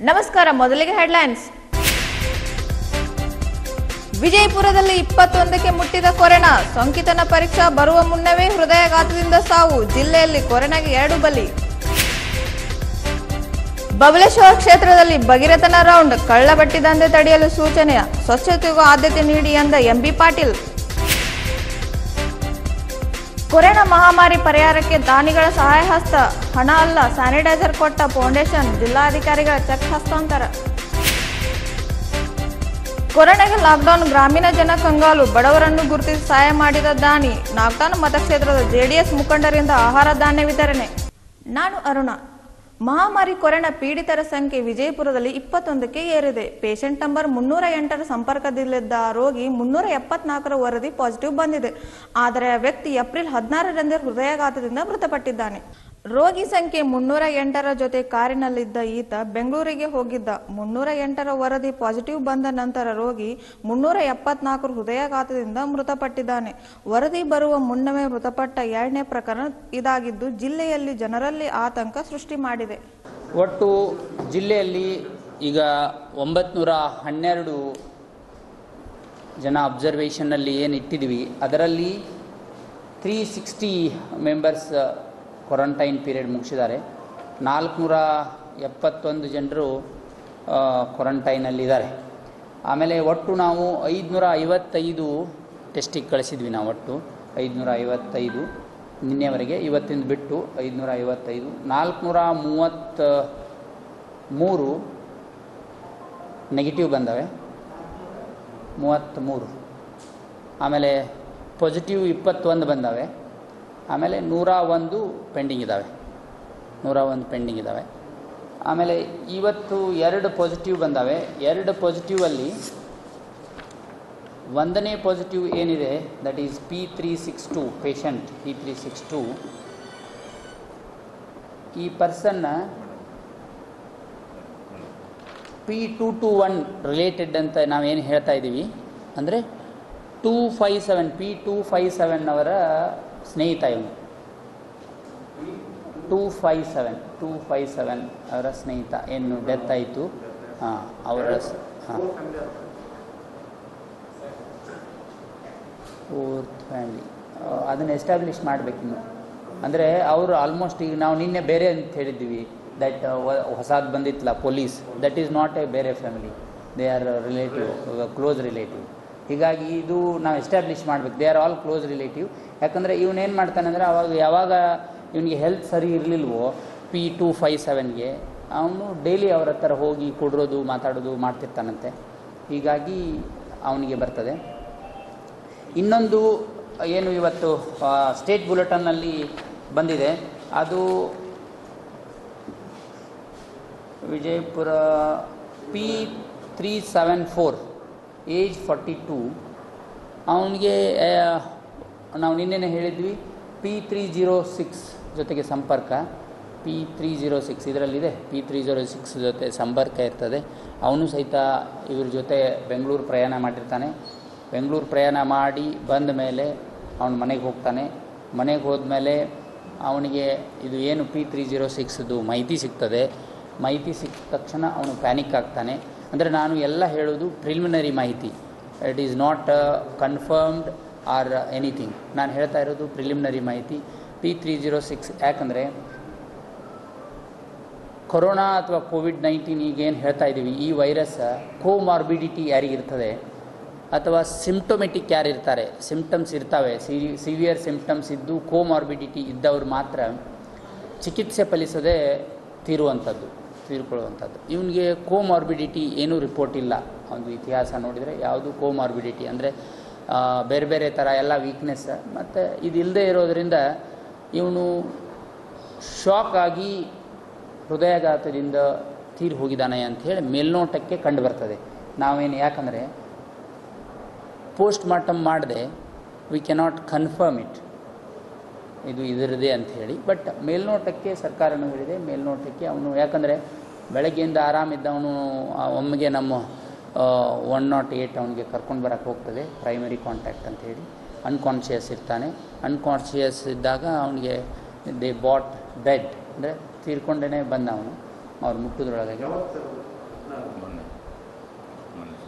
ನಮಸ್ಕಾರ ಮೊದಲಿಗೆ ಹೆಡ್ಲೈನ್ಸ್ ವಿಜಯಪುರದಲ್ಲಿ ಇಪ್ಪತ್ತೊಂದಕ್ಕೆ ಮುಟ್ಟಿದ ಕೊರೋನಾ ಸೋಂಕಿತನ ಪರೀಕ್ಷಾ ಬರುವ ಮುನ್ನವೇ ಹೃದಯಾಘಾತದಿಂದ ಸಾವು ಜಿಲ್ಲೆಯಲ್ಲಿ ಕೊರೋನಾಗೆ ಎರಡು ಬಲಿ ಬಬಲೇಶ್ವರ ಕ್ಷೇತ್ರದಲ್ಲಿ ಭಗೀರಥನ ರೌಂಡ್ ಕಳ್ಳಬಟ್ಟಿ ದಂಧೆ ತಡೆಯಲು ಸೂಚನೆ ಸ್ವಚ್ಛತೆಗೂ ಆದ್ಯತೆ ನೀಡಿ ಎಂದ ಎಂಬಿ ಪಾಟೀಲ್ ಕೊರೋನಾ ಮಹಾಮಾರಿ ಪರಿಹಾರಕ್ಕೆ ದಾನಿಗಳ ಸಹಾಯ ಹಸ್ತ ಹಣ ಅಲ್ಲ ಸ್ಯಾನಿಟೈಸರ್ ಕೊಟ್ಟ ಫೌಂಡೇಶನ್ ಜಿಲ್ಲಾಧಿಕಾರಿಗಳ ಚೆಕ್ ಹಸ್ತಾಂತರ ಕೊರೋನಾಗೆ ಲಾಕ್ಡೌನ್ ಗ್ರಾಮೀಣ ಜನ ಕಂಗಾಲು ಬಡವರನ್ನು ಗುರುತಿಸಿ ಸಹಾಯ ಮಾಡಿದ ದಾನಿ ನಾಗ್ತಾನ ಮತಕ್ಷೇತ್ರದ ಜೆಡಿಎಸ್ ಮುಖಂಡರಿಂದ ಆಹಾರ ಧಾನ್ಯ ವಿತರಣೆ ನಾನು ಅರುಣ ಮಹಾಮಾರಿ ಕೊರೋನಾ ಪೀಡಿತರ ಸಂಖ್ಯೆ ವಿಜಯಪುರದಲ್ಲಿ ಇಪ್ಪತ್ತೊಂದಕ್ಕೆ ಏರಿದೆ ಪೇಷಂಟ್ ನಂಬರ್ ಮುನ್ನೂರ ಎಂಟರ ಸಂಪರ್ಕದಲ್ಲಿದ್ದ ರೋಗಿ ಮುನ್ನೂರ ಎಪ್ಪತ್ನಾಲ್ಕರ ವರದಿ ಪಾಸಿಟಿವ್ ಬಂದಿದೆ ಆದರೆ ಆ ವ್ಯಕ್ತಿ ಏಪ್ರಿಲ್ ಹದಿನಾರರಂದು ಹೃದಯಾಘಾತದಿಂದ ಮೃತಪಟ್ಟಿದ್ದಾನೆ ರೋಗಿ ಸಂಖ್ಯೆ ಮುನ್ನೂರ ಎಂಟರ ಜೊತೆ ಕಾರಿನಲ್ಲಿದ್ದ ಈತ ಬೆಂಗಳೂರಿಗೆ ಹೋಗಿದ್ದ ಮುನ್ನೂರ ಎಂಟರ ವರದಿ ಪಾಸಿಟಿವ್ ಬಂದ ನಂತರ ರೋಗಿ ಮುನ್ನೂರ ಎಪ್ಪತ್ನಾಲ್ಕರ ಹೃದಯಾಘಾತದಿಂದ ಮೃತಪಟ್ಟಿದ್ದಾನೆ ವರದಿ ಬರುವ ಮುನ್ನವೇ ಮೃತಪಟ್ಟ ಎರಡನೇ ಪ್ರಕರಣ ಇದಾಗಿದ್ದು ಜಿಲ್ಲೆಯಲ್ಲಿ ಜನರಲ್ಲಿ ಆತಂಕ ಸೃಷ್ಟಿ ಮಾಡಿದೆ ಒಟ್ಟು ಜಿಲ್ಲೆಯಲ್ಲಿ ಈಗ ಒಂಬತ್ನೂರ ಹನ್ನೆರಡು ಜನ ಅಬ್ಸರ್ವೇಷನ್ನಲ್ಲಿ ಏನು ಇಟ್ಟಿದ್ವಿ ಅದರಲ್ಲಿ three sixty members quarantine period ಮುಗಿಸಿದ್ದಾರೆ ನಾಲ್ಕುನೂರ ಎಪ್ಪತ್ತೊಂದು ಜನರು ಕ್ವಾರಂಟೈನಲ್ಲಿದ್ದಾರೆ ಆಮೇಲೆ ಒಟ್ಟು ನಾವು ಐದುನೂರ ಐವತ್ತೈದು ಟೆಸ್ಟಿಗೆ ಕಳಿಸಿದ್ವಿ ನಾವು ಒಟ್ಟು ಐದುನೂರ ಐವತ್ತೈದು ನಿನ್ನೆವರೆಗೆ ಇವತ್ತಿಂದ ಬಿಟ್ಟು ಐದುನೂರ ಐವತ್ತೈದು ನಾಲ್ಕುನೂರ ಮೂವತ್ತ ಮೂರು ನೆಗೆಟಿವ್ ಬಂದವೆ ಮೂವತ್ತ್ಮೂರು ಆಮೇಲೆ ಪಾಸಿಟಿವ್ ಇಪ್ಪತ್ತೊಂದು ಬಂದವೆ ಆಮೇಲೆ ನೂರ ಒಂದು ಪೆಂಡಿಂಗ್ ಇದ್ದಾವೆ ನೂರ ಒಂದು ಪೆಂಡಿಂಗ್ ಇದ್ದಾವೆ ಆಮೇಲೆ ಇವತ್ತು ಎರಡು ಪಾಸಿಟಿವ್ ಬಂದವೆ ಎರಡು ಪಾಸಿಟಿವಲ್ಲಿ ಒಂದನೇ ಪಾಸಿಟಿವ್ ಏನಿದೆ that is P three six two patient P three six two ಈ ಪರ್ಸನ್ನ P two two one related ಅಂತ ನಾವೇನು ಹೇಳ್ತಾ ಇದ್ದೀವಿ ಅಂದರೆ two five seven P two five seven ಅವರ ಸ್ನೇಹಿತ ಇವನು two five seven two five seven ಅವರ ಸ್ನೇಹಿತ ಏನು ಡೆತ್ ಆಯಿತು ಹಾಂ ಅವರ ಹಾಂ ಫೋರ್ತ್ ಫ್ಯಾಮಿಲಿ ಅದನ್ನು ಎಸ್ಟಾಬ್ಲಿಷ್ ಮಾಡಬೇಕಿನ್ನು ಅಂದರೆ ಅವರು ಆಲ್ಮೋಸ್ಟ್ ಈಗ ನಾವು ನಿನ್ನೆ ಬೇರೆ ಅಂತ ಹೇಳಿದ್ದೀವಿ ದಟ್ ಹೊಸದು ಬಂದಿತ್ತಲ್ಲ police that is not a ಬೇರೆ family they are relative close relative ಹೀಗಾಗಿ ಇದು ನಾವು ಎಸ್ಟಾಬ್ಲಿಷ್ ಮಾಡಬೇಕು they are all close relative ಯಾಕಂದರೆ ಇವನೇನು ಮಾಡ್ತಾನೆ ಅಂದರೆ ಅವಾಗ ಯಾವಾಗ ಇವನಿಗೆ ಹೆಲ್ತ್ ಸರಿ ಇರಲಿಲ್ವೋ ಪಿ ಟೂ ಫೈ ಸೆವೆನ್ಗೆ ಅವನು ಡೈಲಿ ಅವ್ರ ಹತ್ರ ಹೋಗಿ ಕೊಡೋದು ಮಾತಾಡೋದು ಮಾಡ್ತಿರ್ತಾನಂತೆ ಹೀಗಾಗಿ ಅವನಿಗೆ ಬರ್ತದೆ ಇನ್ನೊಂದು ಏನು ಇವತ್ತು ಸ್ಟೇಟ್ ಬುಲೆಟನ್ನಲ್ಲಿ ಬಂದಿದೆ ಅದು Vijayapura P three seven four age forty two ಅವನಿಗೆ ನಾವು ನಿನ್ನೆನೇ ಹೇಳಿದ್ವಿ ಪಿ ತ್ರೀ ಜೀರೋ ಸಿಕ್ಸ್ ಜೊತೆಗೆ ಸಂಪರ್ಕ ಪಿ ತ್ರೀ ಜೀರೋ ಸಿಕ್ಸ್ ಇದರಲ್ಲಿದೆ ಪಿ ತ್ರೀ ಜೀರೋ ಸಿಕ್ಸ್ ಜೊತೆ ಸಂಪರ್ಕ ಇರ್ತದೆ ಅವನು ಸಹಿತ ಇವ್ರ ಜೊತೆ ಬೆಂಗಳೂರು ಪ್ರಯಾಣ ಮಾಡಿರ್ತಾನೆ ಬೆಂಗಳೂರು ಪ್ರಯಾಣ ಮಾಡಿ ಬಂದ ಮೇಲೆ ಅವನು ಮನೆಗೆ ಹೋಗ್ತಾನೆ ಮನೆಗೆ ಹೋದ್ಮೇಲೆ ಅವನಿಗೆ ಇದು ಏನು ಪಿ ತ್ರೀ ಜೀರೋ ಸಿಕ್ಸ್ದು ಮಾಹಿತಿ ಸಿಗ್ತದೆ ಮಾಹಿತಿ ಸಿಕ್ಕ ತಕ್ಷಣ ಅವನು ಪ್ಯಾನಿಕ್ ಆಗ್ತಾನೆ ಅಂದರೆ ನಾನು ಎಲ್ಲ ಹೇಳೋದು ಪ್ರಿಲಿಮಿನರಿ ಮಾಹಿತಿ it is not confirmed or anything ನಾನು ಹೇಳ್ತಾ ಇರೋದು ಪ್ರಿಲಿಮಿನರಿ ಮಾಹಿತಿ ಪಿ ತ್ರೀ ಜೀರೋ ಸಿಕ್ಸ್ ಯಾಕಂದರೆ ಕೊರೋನಾ ಅಥವಾ ಕೋವಿಡ್ ನೈನ್ಟೀನ್ ಈಗೇನು ಹೇಳ್ತಾ ಇದ್ದೀವಿ ಈ ವೈರಸ್ ಕೋಮಾರ್ಬಿಡಿಟಿ ಯಾರಿಗಿರ್ತದೆ ಅಥವಾ ಸಿಂಪ್ಟೊಮೆಟಿಕ್ ಯಾರು ಇರ್ತಾರೆ ಸಿಂಪ್ಟಮ್ಸ್ ಇರ್ತವೆ ಸಿವಿಯರ್ ಸಿಂಪ್ಟಮ್ಸ್ ಇದ್ದು ಕೋಮಾರ್ಬಿಡಿಟಿ ಇದ್ದವ್ರು ಮಾತ್ರ ಚಿಕಿತ್ಸೆ ಫಲಿಸದೆ ತೀರುವಂಥದ್ದು ತೀರ್ಕೊಳ್ಳುವಂಥದ್ದು ಇವನಿಗೆ ಕೋಮಾರ್ಬಿಡಿಟಿ ಏನೂ ರಿಪೋರ್ಟ್ ಇಲ್ಲ ಒಂದು ಇತಿಹಾಸ ನೋಡಿದರೆ ಯಾವುದು ಕೋಮಾರ್ಬಿಡಿಟಿ ಅಂದರೆ ಬೇರೆ ಬೇರೆ ಥರ ಎಲ್ಲ ವೀಕ್ನೆಸ್ ಮತ್ತು ಇದಿಲ್ಲದೆ ಇರೋದರಿಂದ ಇವನು ಶಾಕ್ ಆಗಿ ಹೃದಯಾಘಾತದಿಂದ ತೀರಿ ಹೋಗಿದ್ದಾನೆ ಅಂಥೇಳಿ ಮೇಲ್ನೋಟಕ್ಕೆ ಕಂಡು ಬರ್ತದೆ ನಾವೇನು ಯಾಕಂದರೆ ಪೋಸ್ಟ್ ಮಾರ್ಟಮ್ ಮಾಡದೆ ವಿ ಕೆನಾಟ್ ಕನ್ಫರ್ಮ್ ಇಟ್ ಇದು ಇದರದೇ ಅಂತ ಹೇಳಿ ಬಟ್ ಮೇಲ್ನೋಟಕ್ಕೆ ಸರ್ಕಾರನೂ ಹೇಳಿದೆ ಮೇಲ್ನೋಟಕ್ಕೆ ಅವನು ಯಾಕಂದರೆ ಬೆಳಗ್ಗೆಯಿಂದ ಆರಾಮಿದ್ದವನು ಒಮ್ಮೆಗೆ ನಮ್ಮ ಒನ್ ನಾಟ್ ಏಯ್ಟ್ ಅವನಿಗೆ ಕರ್ಕೊಂಡು ಬರೋಕ್ಕೆ ಹೋಗ್ತದೆ ಪ್ರೈಮರಿ ಕಾಂಟ್ಯಾಕ್ಟ್ ಅಂತ ಹೇಳಿ ಅನ್ಕಾನ್ಷಿಯಸ್ ಇರ್ತಾನೆ ಅನ್ಕಾನ್ಷಿಯಸ್ ಇದ್ದಾಗ ಅವನಿಗೆ ದೇ ಬಾಟ್ ಡೆಡ್ ಅಂದರೆ ತೀರ್ಕೊಂಡೇ ಬಂದ ಅವನು ಅವ್ರು ಮುಟ್ಟುದ್ರೊಳಗೆ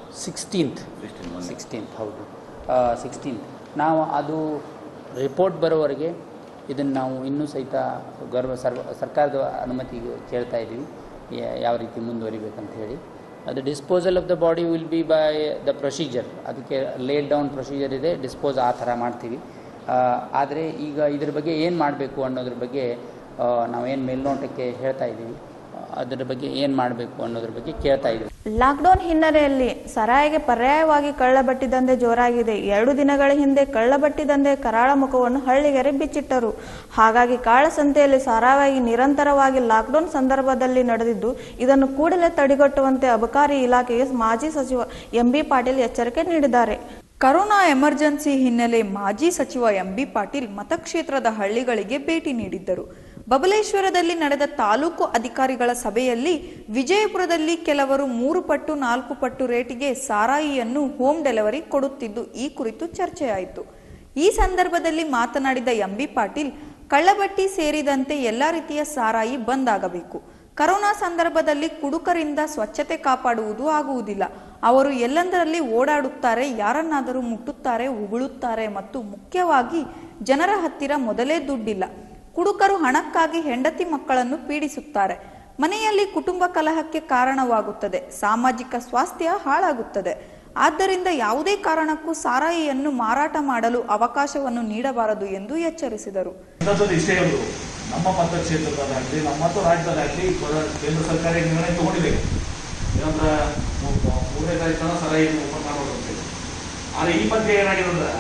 ಸಿಕ್ಸ್ಟೀನ್ತ್ ಸಿಕ್ಸ್ಟೀನ್ತ್ ಹೌದು ಸಿಕ್ಸ್ಟೀನ್ತ್ ನಾವು ಅದು ರಿಪೋರ್ಟ್ ಬರೋವರೆಗೆ ಇದನ್ನು ನಾವು ಇನ್ನೂ ಸಹಿತ ಗೌರ್ವ ಸರ್ವ ಸರ್ಕಾರದ ಅನುಮತಿಗೆ ಕೇಳ್ತಾ ಇದ್ದೀವಿ ಯಾ- ಯಾವ ರೀತಿ ಮುಂದುವರಿಬೇಕಂತ ಹೇಳಿ ಅದು disposal of the body will be by the procedure ಅದಕ್ಕೆ ಲೇಡ್ ಡೌನ್ ಪ್ರೊಸೀಜರ್ ಇದೆ ಡಿಸ್ಪೋಸ್ ಆ ಥರ ಮಾಡ್ತೀವಿ ಆದರೆ ಈಗ ಇದ್ರ ಬಗ್ಗೆ ಏನು ಮಾಡಬೇಕು ಅನ್ನೋದ್ರ ಬಗ್ಗೆ ಆ, ನಾವೇನು ಮೇಲ್ನೋಟಕ್ಕೆ ಹೇಳ್ತಾ ಇದ್ದೀವಿ ಅದರ ಬಗ್ಗೆ ಏನು ಮಾಡಬೇಕು ಅನ್ನೋದ್ರ ಬಗ್ಗೆ ಕೇಳ್ತಾ ಇದ್ದೀವಿ ಲಾಕ್ಡೌನ್ ಹಿನ್ನೆಲೆಯಲ್ಲಿ ಸರಾಯಿಗೆ ಪರ್ಯಾಯವಾಗಿ ಕಳ್ಳಬಟ್ಟಿ ದಂಧೆ ಜೋರಾಗಿದೆ ಎರಡು ದಿನಗಳ ಹಿಂದೆ ಕಳ್ಳಬಟ್ಟಿ ದಂಧೆ ಕರಾಳ ಮುಖವನ್ನು ಹಳ್ಳಿಗೆರೆ ಬಿಚ್ಚಿಟ್ಟರು ಹಾಗಾಗಿ ಕಾಳಸಂತೆಯಲ್ಲಿ ಸಾರಾಯಿ ನಿರಂತರವಾಗಿ ಲಾಕ್ಡೌನ್ ಸಂದರ್ಭದಲ್ಲಿ ನಡೆದಿದ್ದು ಇದನ್ನು ಕೂಡಲೇ ತಡೆಗಟ್ಟುವಂತೆ ಅಬಕಾರಿ ಇಲಾಖೆಗೆ ಮಾಜಿ ಸಚಿವ ಎಂಬಿ ಪಾಟೀಲ್ ಎಚ್ಚರಿಕೆ ನೀಡಿದ್ದಾರೆ ಕರೋನಾ ಎಮರ್ಜೆನ್ಸಿ ಹಿನ್ನೆಲೆ ಮಾಜಿ ಸಚಿವ ಎಂಬಿ ಪಾಟೀಲ್ ಮತಕ್ಷೇತ್ರದ ಹಳ್ಳಿಗಳಿಗೆ ಭೇಟಿ ನೀಡಿದ್ದರು ಬಬಲೇಶ್ವರದಲ್ಲಿ ನಡೆದ ತಾಲೂಕು ಅಧಿಕಾರಿಗಳ ಸಭೆಯಲ್ಲಿ ವಿಜಯಪುರದಲ್ಲಿ ಕೆಲವರು ಮೂರು ಪಟ್ಟು ನಾಲ್ಕು ಪಟ್ಟು ರೇಟಿಗೆ ಸಾರಾಯಿಯನ್ನು ಹೋಮ್ ಡೆಲಿವರಿ ಕೊಡುತ್ತಿದ್ದು ಈ ಕುರಿತು ಚರ್ಚೆಯಾಯಿತು ಈ ಸಂದರ್ಭದಲ್ಲಿ ಮಾತನಾಡಿದ ಎಂಬಿ ಪಾಟೀಲ್ ಕಳ್ಳಬಟ್ಟಿ ಸೇರಿದಂತೆ ಎಲ್ಲ ರೀತಿಯ ಸಾರಾಯಿ ಬಂದ್ ಆಗಬೇಕು ಕರೋನಾ ಸಂದರ್ಭದಲ್ಲಿ ಕುಡುಕರಿಂದ ಸ್ವಚ್ಛತೆ ಕಾಪಾಡುವುದು ಆಗುವುದಿಲ್ಲ ಅವರು ಎಲ್ಲೆಂದರಲ್ಲಿ ಓಡಾಡುತ್ತಾರೆ ಯಾರನ್ನಾದರೂ ಮುಟ್ಟುತ್ತಾರೆ ಉಗುಳುತ್ತಾರೆ ಮತ್ತು ಮುಖ್ಯವಾಗಿ ಜನರ ಹತ್ತಿರ ಮೊದಲೇ ದುಡ್ಡಿಲ್ಲ ಕುಡುಕರು ಹಣಕ್ಕಾಗಿ ಹೆಂಡತಿ ಮಕ್ಕಳನ್ನು ಪೀಡಿಸುತ್ತಾರೆ ಮನೆಯಲ್ಲಿ ಕುಟುಂಬ ಕಲಹಕ್ಕೆ ಕಾರಣವಾಗುತ್ತದೆ ಸಾಮಾಜಿಕ ಸ್ವಾಸ್ಥ್ಯ ಹಾಳಾಗುತ್ತದೆ ಆದ್ದರಿಂದ ಯಾವುದೇ ಕಾರಣಕ್ಕೂ ಸಾರಾಯಿಯನ್ನು ಮಾರಾಟ ಮಾಡಲು ಅವಕಾಶವನ್ನು ನೀಡಬಾರದು ಎಂದು ಎಚ್ಚರಿಸಿದರು ಇನ್ನೊಂದು ಇಷ್ಟೇ ಹೇಳುದು ನಮ್ಮ ಮತಕ್ಷೇತ್ರದಲ್ಲಾಗಲಿ ನಮ್ಮ ಮತ್ತು ರಾಜ್ಯದಲ್ಲಾಗಲಿ ಕೇಂದ್ರ ಸರ್ಕಾರ ಈಗ ನಿರ್ಣಯ ತಗೊಂಡಿದೆ ಏನಂದ್ರೆ ಮೂ- ಮೂರನೇ ತಾರೀಕು ತನಕ ಸರಾಯಿ ಓಪನ್ ಮಾಡೋದು ಅಂತೇಳಿ ಆದರೆ ಈ ಮಧ್ಯೆ ಏನಾಗಿದೆ ಅಂದ್ರೆ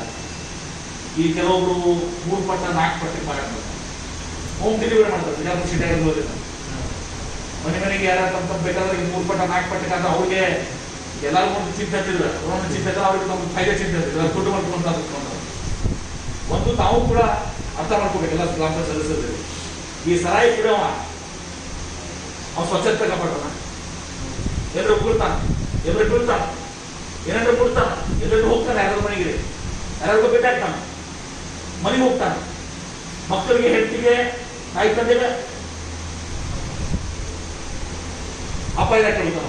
ಈ ಕೆಲವೊಬ್ರು ಮೂರು ಪಟ್ಟ ನಾಲ್ಕು ಪಟ್ಟಕ್ಕೆ ಮಾರಾಟ ಮಾಡ್ತಾರೆ ಹೋಮ್ ಡೆಲಿವರಿ ಮಾಡ್ತಾರೆ ಬಿಜಾಪುರ ಸಿಟಿ ಆಗಿರೋದ್ರಿಂದ ಮನೆ ಮನೆಗೆ ಯಾರು ತಮ್ಮ ಬೇಕಾದ್ರೆ ಈಗ ಮೂರು ಪಟ್ಟ ನಾಲ್ಕು ಪಟ್ಟಕ್ಕೆ ಅಂದ್ರೆ ಅವ್ರಿಗೆ ಎಲ್ಲರಿಗೂ ಒಂದು ಚಿಂತೆ ಹತ್ತಿದ್ರೆ ಒಂದು ಚಿಂತೆ ಇದ್ರೆ ಅವ್ರಿಗೆ ನಮ್ಮ ಫೈದೆ ಚಿಂತೆ ಹತ್ತಿದ್ರೆ ದುಡ್ಡು ಮಾಡ್ಕೊಂಡು ಅಂತ ಒಂದು ತಾವು ಕೂಡ ಅರ್ಥ ಮಾಡ್ಕೋಬೇಕು ಎಲ್ಲ ಗ್ರಾಮ ಪಂಚಾಯತ್ ಸದಸ್ಯರು ಈ ಸರಾಯಿ ಕುಡಿಯವ ಅವ್ನು ಸ್ವಚ್ಛತೆ ಕಾಪಾಡೋಣ ಎಲ್ಲರೂ ಬೀಳ್ತಾನ ಎಲ್ಲರೂ ಬೀಳ್ತಾನ ಏನಾದ್ರೂ ಬಿಡ್ತಾನ ಎಲ್ಲರೂ ಹೋಗ್ತಾನೆ ಯಾರಾದ್ರೂ ಮನೆಗೆ ಯಾರಾದ್ರೂ ಭೇಟಿಯಾಗ್ತಾನ ಮನೆಗೆ ಹೋಗ್ತಾನ ಮಕ್ಕಳಿಗೆ ಹೆಂಡತಿಗೆ ತಾಯಿ ತಂದೆಗೆ ಅಪಾಯ ಕೇಳ್ತಾನ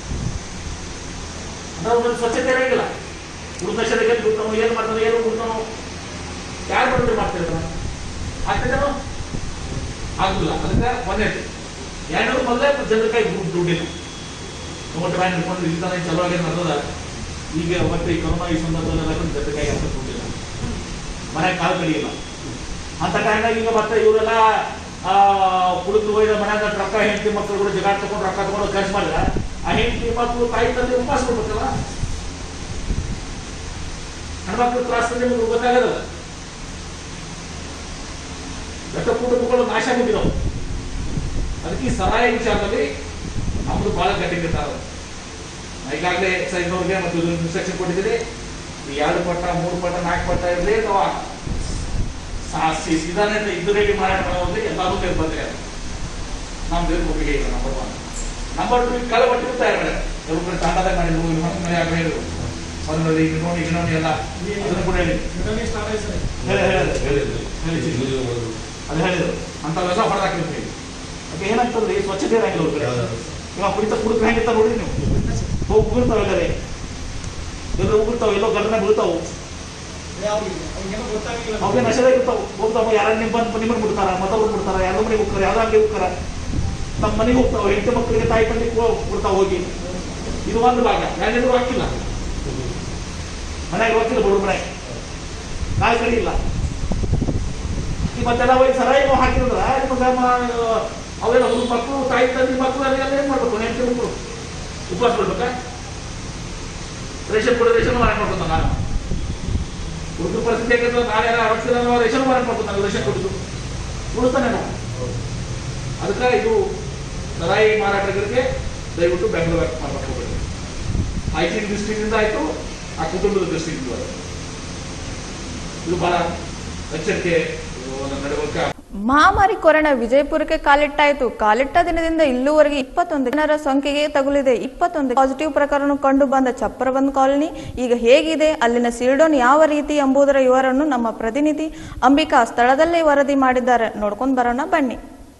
ಅಂದ್ರೆ ಅವ್ನಲ್ಲಿ ಸ್ವಚ್ಛತೆ ಇರಂಗಿಲ್ಲ ಉಳಿದಶರಿಗೆ ಬಿಡ್ತಾನೋ ಏನು ಮಾಡ್ತಾನೋ ಏನು ಬಿಡ್ತಾನೋ ಯಾರು ಬಂದ್ರೆ ಮಾಡ್ತಿರ್ತಾನ ಆಗ್ತಿದ್ದಾನೋ ಆಗುದಿಲ್ಲ ಅದಕ್ಕೆ ಒಂದೇದು ಎರಡನೇದು ಮೊದಲೇ ಜನರ ಕೈ ದುಡ್ಡು ದುಡ್ಡಿಲ್ಲ ಟೊಮೊಟೊ ಬ್ಯಾನ್ ಹಿಡ್ಕೊಂಡು ಇಲ್ತಾನೆ ಚಲೋ ಆಗಿ ನಡೆದ ಈಗ ಮತ್ತೆ ಈ ಕೊರೋನಾ ಈ ಸಂದರ್ಭದಲ್ಲೆಲ್ಲ ಜನರ ಕೈ ಅಂತ ದುಡ್ಡಿಲ್ಲ ಮನೆಗೆ ಕಾಲು ಕಡಿಯಿಲ್ಲ ಅಂತ ಟೈಮ್ನಾಗ ಈಗ ಮತ್ತೆ ಇವರೆಲ್ಲ ಕುಡಿದು ಹೋಯ್ದ ಮನ್ಯಾಗ ರೊಕ್ಕ ಹೆಂಡತಿ ಮಕ್ಕಳು ಕೂಡ ಜಗಾಡ್ ತಗೊಂಡು ರೊಕ್ಕ ತಗೊಂಡು ಖರ್ಚು ಮಾಡಿದ್ರೆ ಆ ಹೆಂಡತಿ ಮಕ್ಕಳು ತಾಯಿ ತಂದೆ ಉಪವಾಸ ಕೊಡ್ಬೇಕಲ್ಲ ಹೆಣ್ಮಕ್ಳು ತ್ರಾಸ ನಿಮ್ಗೆ ಗೊತ್ತಾಗಲ್ಲ ದಟ್ಟ ಕುಟುಂಬಗಳು ನಾಶ ಆಗಿದ್ದಾವೆ ಅದಕ್ಕೆ ಈ ಸರಾಯಿ ವಿಚಾರದಲ್ಲಿ ನಮ್ದು ಬಹಳ ಗಟ್ಟಿಗಿರ್ತಾರೆ ಈಗಾಗಲೇ ಎಕ್ಸೈಸ್ನವ್ರಿಗೆ ಮತ್ತು ಇನ್ಸ್ಟ್ರಕ್ಷನ್ ಕೊಟ್ಟಿದ್ದೀರಿ ಈ ಎರಡು ಪಟ್ಟ ಮೂರು ಪಟ್ಟ ನಾಲ್ಕು ಪಟ್ಟ ಇರಲಿ ಅಥವಾ ಸೀದಾನೆ ಇದ್ದು ರೇಟಿ ಮಾರಾಟ ಮಾಡೋದ್ರೆ ಎಲ್ಲರೂ ಸೇರಿ ಬಂದ್ರೆ ನಮ್ದು ಒಪ್ಪಿಗೆ ಇಲ್ಲ ನಂಬರ್ ಒನ್ ನಂಬರ್ ಟು ಕಳೆ ಬಟ್ಟಿರ್ತಾ ಇರ್ತಾರೆ ಎಲ್ಲರೂ ಕಡೆ ತಾಂಡದಾಗ ಮಾಡಿದ್ರು ಇಲ್ಲಿ ಮನೆ ಮನೆ ಆಗಲೇ ಹೇಳಿದ್ರು ಒಂದು ಈಗ ನೋಡಿ ಈಗ ನೋಡಿ ಎಲ್ಲ ಅದನ್ನು ಕೂಡ ಹೇಳಿ ಹೇಳಿ ಹೇಳಿ ಹೇಳಿ ಹೇಳಿ ಅದು ಹೇಳಿದ್ರು ಅಂಥವೆಲ್ಲ ಹೊಡೆದಾಕಿರ್ತೀವಿ ಅದಕ್ಕೆ ಏನಾಗ್ತದ್ರಿ ಸ್ವಚ್ಛತೆ ಇರಂಗಿಲ್ಲ ಅವ್ರ ಕಡೆ ಇವಾಗ ಕುಡಿತ ಕುಡಿತ ಹೆಂಗಿರ್ತಾವ ನೋಡ್ರಿ ನೀವು ಹೋಗಿ ಉಗುರ್ತಾವ ಎಲ್ಲರೇ ಎಲ್ಲರೂ ಉಗುರ್ತಾವ ಎಲ್ಲೋ ಗಲ್ಲನೆ ಬೀಳ್ತಾವು ಅವ್ರಿಗೆ ನಶೆದಾಗ ಇರ್ತಾವ ಹೋಗ್ತಾವ ಯಾರ ನಿಮ್ ಬಂದು ನಿಮ್ಮನ್ನ ಬಿಡ್ತಾರ ಮತ್ತೊಬ್ರು ಬಿಡ್ತಾರ ಯಾರೋ ಮನೆಗೆ ಹೋಗ್ತಾರ ಯಾವ್ದೋ ಅಂಗಡಿ ಹೋಗ್ತಾರ ನಮ್ಮ ಮನೆಗೆ ಹೋಗ್ತಾವ ಹೆಂಡತಿ ಮಕ್ಕಳಿಗೆ ತಾಯಿ ತಂದೆ ಬಿಡ್ತಾವ ಹೋಗಿ ಇದು ಒಂದು ಭಾಗ ಯಾರಿಗೂ ಹಾಕಿಲ್ಲ ಮನೆಗೆ ಹೋಗ್ತಿಲ್ಲ ಬಡವ್ರ ಮನೆಗೆ ನಾಳೆ ಕಡೆ ಇಲ್ಲ ಈ ಮತ್ತೆಲ್ಲ ಹೋಗಿ ಸರಾಯಿನೂ ಹಾಕಿದ್ರ ನಿಮಗೆ ಅವೆಲ್ಲ ಹುಡುಗ ಮಕ್ಕಳು ತಾಯಿ ತಂದೆ ಮಕ್ಕಳು ಎಲ್ಲ ಏನ್ ಮಾಡ್ಬೇಕು ಹೆಂಡತಿ ಮಕ್ಕಳು ಉಪವಾಸ ಬಿಡ್ಬೇಕಾ ರೇಷನ್ ಕೊಡೋ ರೇಷನ್ ಮಾರಾಟ ಮಾಡ್ಕೊತಾನ ನಾನು ಹುಡುಗ ಪರಿಸ್ಥಿತಿ ಹೇಗಿರ್ತದೆ ನಾಳೆ ಎಲ್ಲ ಅರವತ್ತಿನ ರೇಷನ್ ಮಾರಾಟ ಮಾಡ್ಕೊತಾನೆ ರೇಷನ್ ಕೊಡುದು ಉಳಿಸ್ತಾನೆ ನಾವು ಅದಕ್ಕೆ ಇದು ಸರಾಯಿ ಮಾರಾಟಗಾರರಿಗೆ ದಯವಿಟ್ಟು ಬೆಂಗಳೂರು ಮಾಡ್ಬೇಕು ಹೋಗ್ಬೇಡಿ ಹೈಜೀನ್ ದೃಷ್ಟಿಯಿಂದ ಆಯ್ತು ಆ ಕುಟುಂಬದ ದೃಷ್ಟಿಯಿಂದ ಆಯ್ತು. ಇದು ಬಹಳ ಎಚ್ಚರಿಕೆ ನಡವಳಿಕೆ ಮಹಾಮಾರಿ ಕೊರೋನಾ ವಿಜಯಪುರಕ್ಕೆ ಕಾಲಿಟ್ಟಾಯಿತು ಕಾಲಿಟ್ಟ ದಿನದಿಂದ ಇಲ್ಲಿವರೆಗೆ ಇಪ್ಪತ್ತೊಂದು ಜನರ ಸೋಂಕಿಗೆ ತಗುಲಿದೆ ಇಪ್ಪತ್ತೊಂದು ಪಾಸಿಟಿವ್ ಪ್ರಕರಣ ಕಂಡು ಬಂದ ಚಪ್ಪರಬಂದ್ ಕಾಲನಿ ಈಗ ಹೇಗಿದೆ ಅಲ್ಲಿನ ಸೀಲ್ಡೌನ್ ಯಾವ ರೀತಿ ಎಂಬುದರ ವಿವರವನ್ನು ನಮ್ಮ ಪ್ರತಿನಿಧಿ ಅಂಬಿಕಾ ಸ್ಥಳದಲ್ಲೇ ವರದಿ ಮಾಡಿದ್ದಾರೆ ನೋಡ್ಕೊಂಡು ಬರೋಣ ಬನ್ನಿ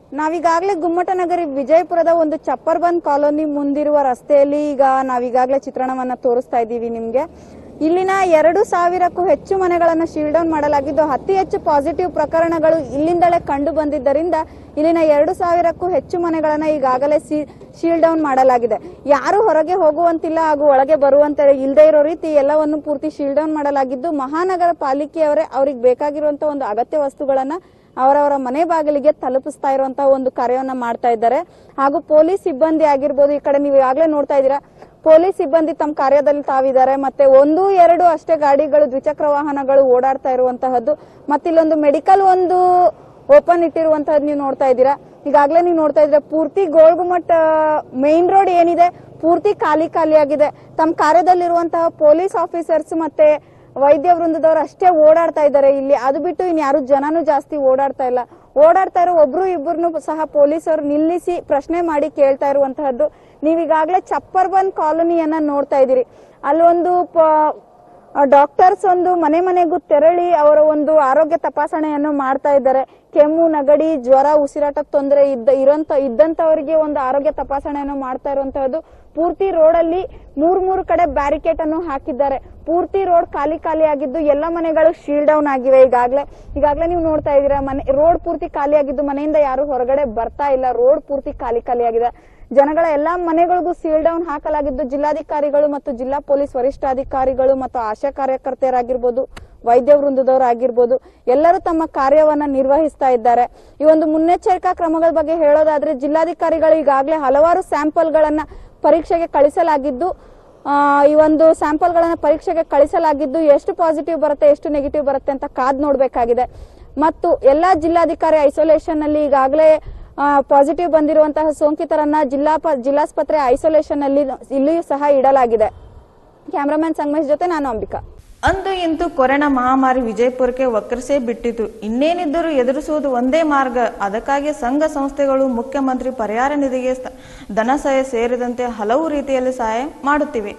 ನಾವೀಗಾಗಲೇ ಗುಮ್ಮಟನಗರಿ ವಿಜಯಪುರದ ಒಂದು ಚಪ್ಪರ್ ಬಂದ್ ಕಾಲೋನಿ ಮುಂದಿರುವ ರಸ್ತೆಯಲ್ಲಿ ಈಗ ನಾವೀಗಾಗಲೇ ಚಿತ್ರಣವನ್ನ ತೋರಿಸ್ತಾ ಇದ್ದೀವಿ ನಿಮ್ಗೆ ಇಲ್ಲಿನ ಎರಡು ಸಾವಿರಕ್ಕೂ ಹೆಚ್ಚು ಮನೆಗಳನ್ನ ಶೀಲ್ ಡೌನ್ ಮಾಡಲಾಗಿದ್ದು ಅತಿ ಹೆಚ್ಚು ಪಾಸಿಟಿವ್ ಪ್ರಕರಣಗಳು ಇಲ್ಲಿಂದಲೇ ಕಂಡು ಬಂದಿದ್ದರಿಂದ ಇಲ್ಲಿನ ಎರಡು ಸಾವಿರಕ್ಕೂ ಹೆಚ್ಚು ಮನೆಗಳನ್ನ ಈಗಾಗಲೇ ಶೀಲ್ ಡೌನ್ ಮಾಡಲಾಗಿದೆ ಯಾರು ಹೊರಗೆ ಹೋಗುವಂತಿಲ್ಲ ಹಾಗೂ ಒಳಗೆ ಬರುವಂತ ಇಲ್ಲದೆ ಇರೋ ರೀತಿ ಎಲ್ಲವನ್ನು ಪೂರ್ತಿ ಶೀಲ್ ಡೌನ್ ಮಾಡಲಾಗಿದ್ದು ಮಹಾನಗರ ಪಾಲಿಕೆಯವರೇ ಅವ್ರಿಗೆ ಬೇಕಾಗಿರುವಂತ ಒಂದು ಅಗತ್ಯ ವಸ್ತುಗಳನ್ನ ಅವರವರ ಮನೆ ಬಾಗಿಲಿಗೆ ತಲುಪಿಸ್ತಾ ಇರುವಂತಹ ಒಂದು ಕಾರ್ಯವನ್ನ ಮಾಡ್ತಾ ಇದ್ದಾರೆ ಹಾಗೂ ಪೊಲೀಸ್ ಸಿಬ್ಬಂದಿ ಆಗಿರ್ಬೋದು ಈ ಕಡೆ ನೀವು ಈಗಾಗಲೇ ನೋಡ್ತಾ ಇದ್ದೀರಾ ಪೊಲೀಸ್ ಸಿಬ್ಬಂದಿ ತಮ್ಮ ಕಾರ್ಯದಲ್ಲಿ ತಾವಿದ್ದಾರೆ ಮತ್ತೆ ಒಂದು ಎರಡು ಅಷ್ಟೇ ಗಾಡಿಗಳು ದ್ವಿಚಕ್ರ ವಾಹನಗಳು ಓಡಾಡ್ತಾ ಇರುವಂತಹದ್ದು ಮತ್ತೆ ಇಲ್ಲೊಂದು ಮೆಡಿಕಲ್ ಒಂದು ಓಪನ್ ಇಟ್ಟಿರುವಂತಹದ್ದು ನೀವು ನೋಡ್ತಾ ಇದ್ದೀರಾ ಈಗಾಗಲೇ ನೀವು ನೋಡ್ತಾ ಇದ್ರೆ ಪೂರ್ತಿ ಗೋಳ್ಗುಮಟ್ ಮೇನ್ ರೋಡ್ ಏನಿದೆ ಪೂರ್ತಿ ಖಾಲಿ ಖಾಲಿ ಆಗಿದೆ ತಮ್ಮ ಕಾರ್ಯದಲ್ಲಿರುವಂತಹ ಪೊಲೀಸ್ ಆಫೀಸರ್ಸ್ ಮತ್ತೆ ವೈದ್ಯ ವೃಂದದವರು ಅಷ್ಟೇ ಓಡಾಡ್ತಾ ಇದ್ದಾರೆ ಇಲ್ಲಿ ಅದು ಬಿಟ್ಟು ಇನ್ ಯಾರು ಜನನು ಜಾಸ್ತಿ ಓಡಾಡ್ತಾ ಇಲ್ಲ ಓಡಾಡ್ತಾ ಇರೋ ಒಬ್ರು ಇಬ್ಬರನ್ನು ಸಹ ಪೊಲೀಸರು ನಿಲ್ಲಿಸಿ ಪ್ರಶ್ನೆ ಮಾಡಿ ಕೇಳ್ತಾ ಇರುವಂತಹದ್ದು ನೀವೀಗಾಗಲೇ ಚಪ್ಪರ್ ಬಂದ್ ಕಾಲೋನಿಯನ್ನ ನೋಡ್ತಾ ಇದ್ದೀರಿ ಅಲ್ಲೊಂದು ಪ- ಡಾಕ್ಟರ್ಸ್ ಒಂದು ಮನೆ ಮನೆಗೂ ತೆರಳಿ ಅವರ ಒಂದು ಆರೋಗ್ಯ ತಪಾಸಣೆಯನ್ನು ಮಾಡ್ತಾ ಇದ್ದಾರೆ ಕೆಮ್ಮು ನಗಡಿ ಜ್ವರ ಉಸಿರಾಟ ತೊಂದರೆ ಇದ್ದ ಇರೋಂತ ಇದ್ದಂತವರಿಗೆ ಒಂದು ಆರೋಗ್ಯ ತಪಾಸಣೆಯನ್ನು ಮಾಡ್ತಾ ಇರುವಂತಹದ್ದು ಪೂರ್ತಿ ರೋಡ್ ಅಲ್ಲಿ ಮೂರ್ ಮೂರು ಕಡೆ ಬ್ಯಾರಿಕೇಡ್ ಅನ್ನು ಹಾಕಿದ್ದಾರೆ ಪೂರ್ತಿ ರೋಡ್ ಖಾಲಿ ಖಾಲಿ ಆಗಿದ್ದು ಎಲ್ಲ ಮನೆಗಳು ಶೀಲ್ ಡೌನ್ ಆಗಿವೆ ಈಗಾಗಲೇ ಈಗಾಗಲೇ ನೀವು ನೋಡ್ತಾ ಇದ್ದೀರಾ ಮನೆ ರೋಡ್ ಪೂರ್ತಿ ಖಾಲಿ ಆಗಿದ್ದು ಮನೆಯಿಂದ ಯಾರು ಹೊರಗಡೆ ಬರ್ತಾ ಇಲ್ಲ ರೋಡ್ ಪೂರ್ತಿ ಖಾಲಿ ಖಾಲಿ ಆಗಿದೆ ಜನಗಳ ಎಲ್ಲಾ ಮನೆಗಳಿಗೂ ಸೀಲ್ ಡೌನ್ ಹಾಕಲಾಗಿದ್ದು ಜಿಲ್ಲಾಧಿಕಾರಿಗಳು ಮತ್ತು ಜಿಲ್ಲಾ ಪೊಲೀಸ್ ವರಿಷ್ಠಾಧಿಕಾರಿಗಳು ಮತ್ತು ಆಶಾ ಕಾರ್ಯಕರ್ತೆಯರಾಗಿರ್ಬೋದು ವೈದ್ಯ ವೃಂದದವರಾಗಿರ್ಬೋದು ಎಲ್ಲರೂ ತಮ್ಮ ಕಾರ್ಯವನ್ನ ನಿರ್ವಹಿಸ್ತಾ ಇದ್ದಾರೆ ಈ ಒಂದು ಮುನ್ನೆಚ್ಚರಿಕಾ ಕ್ರಮಗಳ ಬಗ್ಗೆ ಹೇಳೋದಾದ್ರೆ ಜಿಲ್ಲಾಧಿಕಾರಿಗಳು ಈಗಾಗಲೇ ಹಲವಾರು ಸ್ಯಾಂಪಲ್ಗಳನ್ನ ಪರೀಕ್ಷೆಗೆ ಕಳಿಸಲಾಗಿದ್ದು ಆ, ಈ ಒಂದು ಸ್ಯಾಂಪಲ್ ಗಳನ್ನ ಪರೀಕ್ಷೆಗೆ ಕಳಿಸಲಾಗಿದ್ದು ಎಷ್ಟು ಪಾಸಿಟಿವ್ ಬರುತ್ತೆ ಎಷ್ಟು ನೆಗೆಟಿವ್ ಬರುತ್ತೆ ಅಂತ ಕಾದ್ ನೋಡ್ಬೇಕಾಗಿದೆ ಮತ್ತು ಎಲ್ಲಾ ಜಿಲ್ಲಾಧಿಕಾರಿ ಐಸೋಲೇಷನ್ ನಲ್ಲಿ ಈಗಾಗಲೇ ಪಾಸಿಟಿವ್ ಬಂದಿರುವಂತಹ ಸೋಂಕಿತರನ್ನ ಜಿಲ್ಲಾ ಪ- ಜಿಲ್ಲಾಸ್ಪತ್ರೆ ಐಸೋಲೇಷನ್ ನಲ್ಲಿ ಇಲ್ಲಿಯೂ ಸಹ ಇಡಲಾಗಿದೆ ಕ್ಯಾಮರಾಮನ್ ಸಂಗಮೇಶ್ ಜೊತೆ ನಾನು ಅಂಬಿಕಾ ಅಂದು ಇಂದು ಕೊರೋನಾ ಮಹಾಮಾರಿ ವಿಜಯಪುರಕ್ಕೆ ವಕ್ರಿಸೇ ಬಿಟ್ಟಿತು ಇನ್ನೇನಿದ್ದರೂ ಎದುರಿಸುವುದು ಒಂದೇ ಮಾರ್ಗ ಅದಕ್ಕಾಗಿ ಸಂಘ ಸಂಸ್ಥೆಗಳು ಮುಖ್ಯಮಂತ್ರಿ ಪರಿಹಾರ ನಿಧಿಗೆ ಸ- ಧನ ಸಹಾಯ ಸೇರಿದಂತೆ ಹಲವು ರೀತಿಯಲ್ಲಿ ಸಹಾಯ ಮಾಡುತ್ತಿವೆ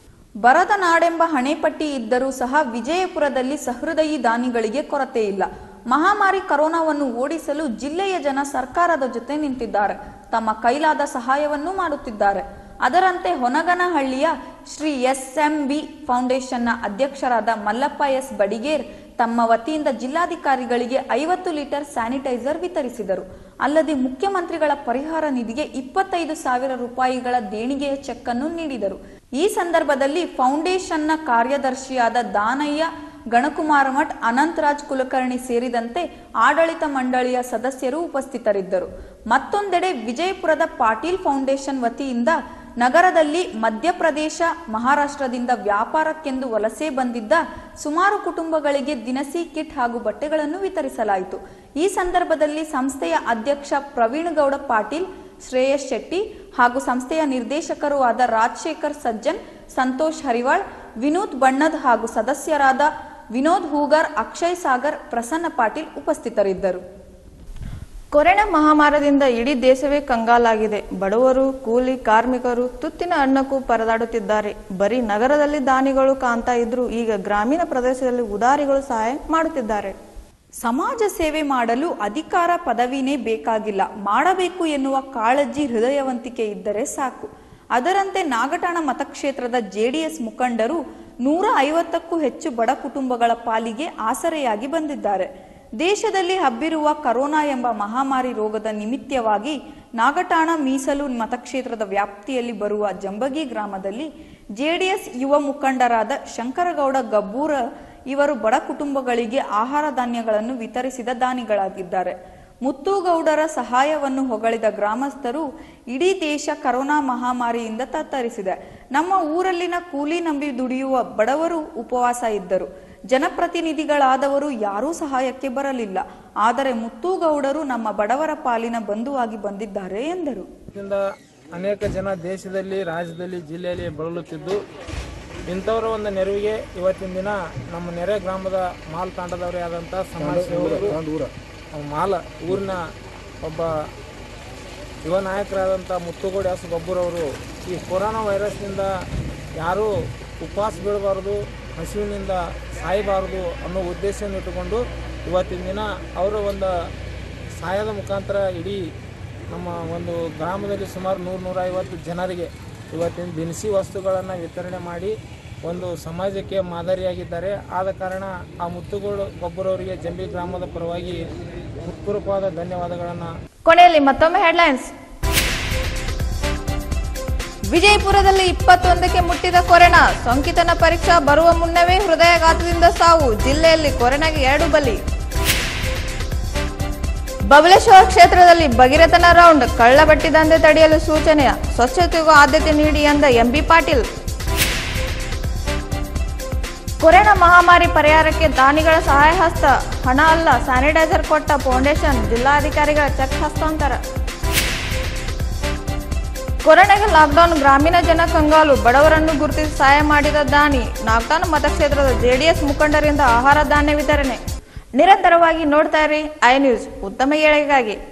ಬರದ ನಾಡೆಂಬ ಹಣೆಪಟ್ಟಿ ಇದ್ದರೂ ಸಹ ವಿಜಯಪುರದಲ್ಲಿ ಸಹೃದಯಿ ದಾನಿಗಳಿಗೆ ಕೊರತೆ ಇಲ್ಲ ಮಹಾಮಾರಿ ಕರೋನಾವನ್ನು ಓಡಿಸಲು ಜಿಲ್ಲೆಯ ಜನ ಸರ್ಕಾರದ ಜೊತೆ ನಿಂತಿದ್ದಾರೆ ತಮ್ಮ ಕೈಲಾದ ಸಹಾಯವನ್ನು ಮಾಡುತ್ತಿದ್ದಾರೆ ಅದರಂತೆ ಹೊನಗನಹಳ್ಳಿಯ ಶ್ರೀ ಎಸ್ ಎಂ ಬಿ ಫೌಂಡೇಶನ್ನ ಅಧ್ಯಕ್ಷರಾದ ಮಲ್ಲಪ್ಪ ಎಸ್ ಬಡಿಗೇರ್ ತಮ್ಮ ವತಿಯಿಂದ ಜಿಲ್ಲಾಧಿಕಾರಿಗಳಿಗೆ ಐವತ್ತು ಲೀಟರ್ ಸ್ಯಾನಿಟೈಸರ್ ವಿತರಿಸಿದರು ಅಲ್ಲದೆ ಮುಖ್ಯಮಂತ್ರಿಗಳ ಪರಿಹಾರ ನಿಧಿಗೆ ಇಪ್ಪತ್ತೈದು ಸಾವಿರ ರೂಪಾಯಿಗಳ ದೇಣಿಗೆಯ ಚೆಕ್ ಅನ್ನು ನೀಡಿದರು ಈ ಸಂದರ್ಭದಲ್ಲಿ ಫೌಂಡೇಶನ್ನ ಕಾರ್ಯದರ್ಶಿಯಾದ ದಾನಯ್ಯ ಗಣಕುಮಾರ ಮಠ್ ಅನಂತರಾಜ್ ಕುಲಕರ್ಣಿ ಸೇರಿದಂತೆ ಆಡಳಿತ ಮಂಡಳಿಯ ಸದಸ್ಯರು ಉಪಸ್ಥಿತರಿದ್ದರು ಮತ್ತೊಂದೆಡೆ ವಿಜಯಪುರದ ಪಾಟೀಲ್ ಫೌಂಡೇಶನ್ ವತಿಯಿಂದ ನಗರದಲ್ಲಿ ಮಧ್ಯಪ್ರದೇಶ ಮಹಾರಾಷ್ಟ್ರದಿಂದ ವ್ಯಾಪಾರಕ್ಕೆಂದು ವಲಸೆ ಬಂದಿದ್ದ ಸುಮಾರು ಕುಟುಂಬಗಳಿಗೆ ದಿನಸಿ ಕಿಟ್ ಹಾಗೂ ಬಟ್ಟೆಗಳನ್ನು ವಿತರಿಸಲಾಯಿತು ಈ ಸಂದರ್ಭದಲ್ಲಿ ಸಂಸ್ಥೆಯ ಅಧ್ಯಕ್ಷ ಪ್ರವೀಣ್ ಗೌಡ ಪಾಟೀಲ್ ಶ್ರೇಯಸ್ ಶೆಟ್ಟಿ ಹಾಗೂ ಸಂಸ್ಥೆಯ ನಿರ್ದೇಶಕರು ಆದ ರಾಜಶೇಖರ್ ಸಜ್ಜನ್ ಸಂತೋಷ್ ಹರಿವಾಳ್ ವಿನೋದ್ ಬಣ್ಣದ್ ಹಾಗೂ ಸದಸ್ಯರಾದ ವಿನೋದ್ ಹೂಗಾರ್ ಅಕ್ಷಯ್ ಸಾಗರ್ ಪ್ರಸನ್ನ ಪಾಟೀಲ್ ಉಪಸ್ಥಿತರಿದ್ದರು ಕೊರೋನಾ ಮಹಾಮಾರದಿಂದ ಇಡೀ ದೇಶವೇ ಕಂಗಾಲಾಗಿದೆ ಬಡವರು ಕೂಲಿ ಕಾರ್ಮಿಕರು ತುತ್ತಿನ ಅನ್ನಕ್ಕೂ ಪರದಾಡುತ್ತಿದ್ದಾರೆ ಬರೀ ನಗರದಲ್ಲಿ ದಾನಿಗಳು ಕಾಣ್ತಾ ಇದ್ರು ಈಗ ಗ್ರಾಮೀಣ ಪ್ರದೇಶದಲ್ಲಿ ಉದಾರಿಗಳು ಸಹಾಯ ಮಾಡುತ್ತಿದ್ದಾರೆ ಸಮಾಜ ಸೇವೆ ಮಾಡಲು ಅಧಿಕಾರ ಪದವಿನೇ ಬೇಕಾಗಿಲ್ಲ ಮಾಡಬೇಕು ಎನ್ನುವ ಕಾಳಜಿ ಹೃದಯವಂತಿಕೆ ಇದ್ದರೆ ಸಾಕು ಅದರಂತೆ ನಾಗಠಾಣ ಮತಕ್ಷೇತ್ರದ ಜೆಡಿಎಸ್ ಮುಖಂಡರು ನೂರ ಐವತ್ತಕ್ಕೂ ಹೆಚ್ಚು ಬಡ ಕುಟುಂಬಗಳ ಪಾಲಿಗೆ ಆಸರೆಯಾಗಿ ಬಂದಿದ್ದಾರೆ ದೇಶದಲ್ಲಿ ಹಬ್ಬಿರುವ ಕರೋನಾ ಎಂಬ ಮಹಾಮಾರಿ ರೋಗದ ನಿಮಿತ್ತವಾಗಿ ನಾಗಠಾಣ ಮೀಸಲು ಮತಕ್ಷೇತ್ರದ ವ್ಯಾಪ್ತಿಯಲ್ಲಿ ಬರುವ ಜಂಬಗಿ ಗ್ರಾಮದಲ್ಲಿ ಜೆಡಿಎಸ್ ಯುವ ಮುಖಂಡರಾದ ಶಂಕರಗೌಡ ಗಬ್ಬೂರ ಇವರು ಬಡ ಕುಟುಂಬಗಳಿಗೆ ಆಹಾರ ಧಾನ್ಯಗಳನ್ನು ವಿತರಿಸಿದ ದಾನಿಗಳಾಗಿದ್ದಾರೆ ಮುತ್ತುಗೌಡರ ಸಹಾಯವನ್ನು ಹೊಗಳಿದ ಗ್ರಾಮಸ್ಥರು ಇಡೀ ದೇಶ ಕರೋನಾ ಮಹಾಮಾರಿಯಿಂದ ತತ್ತರಿಸಿದೆ ನಮ್ಮ ಊರಲ್ಲಿನ ಕೂಲಿ ನಂಬಿ ದುಡಿಯುವ ಬಡವರು ಉಪವಾಸ ಇದ್ದರು ಜನಪ್ರತಿನಿಧಿಗಳಾದವರು ಯಾರೂ ಸಹಾಯಕ್ಕೆ ಬರಲಿಲ್ಲ ಆದರೆ ಮುತ್ತುಗೌಡರು ನಮ್ಮ ಬಡವರ ಪಾಲಿನ ಬಂಧುವಾಗಿ ಬಂದಿದ್ದಾರೆ ಎಂದರು ಇದರಿಂದ ಅನೇಕ ಜನ ದೇಶದಲ್ಲಿ ರಾಜ್ಯದಲ್ಲಿ ಜಿಲ್ಲೆಯಲ್ಲಿ ಬಳಲುತ್ತಿದ್ದು ಇಂಥವರ ಒಂದು ನೆರವಿಗೆ ಇವತ್ತಿನ ದಿನ ನಮ್ಮ ನೆರೆ ಗ್ರಾಮದ ಮಾಲ್ ತಾಂಡದವರೇ ಆದಂಥ ಸಮಾಜ ಸೇವಕರು ಮಾಲ ಊರಿನ ಒಬ್ಬ ಯುವ ನಾಯಕರಾದಂಥ ಮುತ್ತುಗೋಡಿ ಹಸು ಗಬ್ಬೂರವರು ಈ ಕೊರೋನಾ ವೈರಸ್ನಿಂದ ಯಾರೂ ಉಪವಾಸ ಬೀಳಬಾರ್ದು ಹಸಿವಿನಿಂದ ಸಾಯಬಾರದು ಅನ್ನೋ ಉದ್ದೇಶವನ್ನು ಇಟ್ಟುಕೊಂಡು ಇವತ್ತಿನ ದಿನ ಅವರ ಒಂದು ಸಹಾಯದ ಮುಖಾಂತರ ಇಡೀ ನಮ್ಮ ಒಂದು ಗ್ರಾಮದಲ್ಲಿ ಸುಮಾರು ನೂರು ನೂರೈವತ್ತು ಜನರಿಗೆ ಇವತ್ತಿನ ದಿನಸಿ ವಸ್ತುಗಳನ್ನು ವಿತರಣೆ ಮಾಡಿ ಒಂದು ಸಮಾಜಕ್ಕೆ ಮಾದರಿಯಾಗಿದ್ದಾರೆ ಆದ ಕಾರಣ ಆ ಮುತ್ತುಗೋಡು ಒಬ್ಬರವರಿಗೆ ಜಂಬಿ ಗ್ರಾಮದ ಪರವಾಗಿ ಹೃತ್ಪೂರ್ವಕವಾದ ಧನ್ಯವಾದಗಳನ್ನು ಕೊನೆಯಲ್ಲಿ ಮತ್ತೊಮ್ಮೆ ಹೆಡ್ಲೈನ್ಸ್ ವಿಜಯಪುರದಲ್ಲಿ ಇಪ್ಪತ್ತೊಂದಕ್ಕೆ ಮುಟ್ಟಿದ ಕೊರೋನಾ ಸೋಂಕಿತನ ಪರೀಕ್ಷಾ ಬರುವ ಮುನ್ನವೇ ಹೃದಯಾಘಾತದಿಂದ ಸಾವು ಜಿಲ್ಲೆಯಲ್ಲಿ ಕೊರೋನಾಗೆ ಎರಡು ಬಲಿ ಬಬಲೇಶ್ವರ ಕ್ಷೇತ್ರದಲ್ಲಿ ಭಗೀರಥನ ರೌಂಡ್ ಕಳ್ಳಬಟ್ಟಿ ದಂಧೆ ತಡೆಯಲು ಸೂಚನೆ ಸ್ವಚ್ಛತೆಗೂ ಆದ್ಯತೆ ನೀಡಿ ಎಂದ ಎಂಬಿ ಪಾಟೀಲ್ ಕೊರೋನಾ ಮಹಾಮಾರಿ ಪರಿಹಾರಕ್ಕೆ ದಾನಿಗಳ ಸಹಾಯ ಹಸ್ತ ಹಣ ಅಲ್ಲ ಸ್ಯಾನಿಟೈಸರ್ ಕೊಟ್ಟ ಫೌಂಡೇಶನ್ ಜಿಲ್ಲಾಧಿಕಾರಿಗಳ ಚೆಕ್ ಹಸ್ತಾಂತರ ಕೊರೋನಾಗೆ ಲಾಕ್ಡೌನ್ ಗ್ರಾಮೀಣ ಜನ ಕಂಗಾಲು ಬಡವರನ್ನು ಗುರುತಿಸಿ ಸಹಾಯ ಮಾಡಿದ ದಾನಿ ನಾಗ್ತಾನ ಮತಕ್ಷೇತ್ರದ ಜೆಡಿಎಸ್ ಮುಖಂಡರಿಂದ ಆಹಾರ ಧಾನ್ಯ ವಿತರಣೆ ನಿರಂತರವಾಗಿ ನೋಡ್ತಾ ಇರಿ ಐ ನ್ಯೂಸ್ ಉತ್ತಮ ಏಳಿಗೆಗಾಗಿ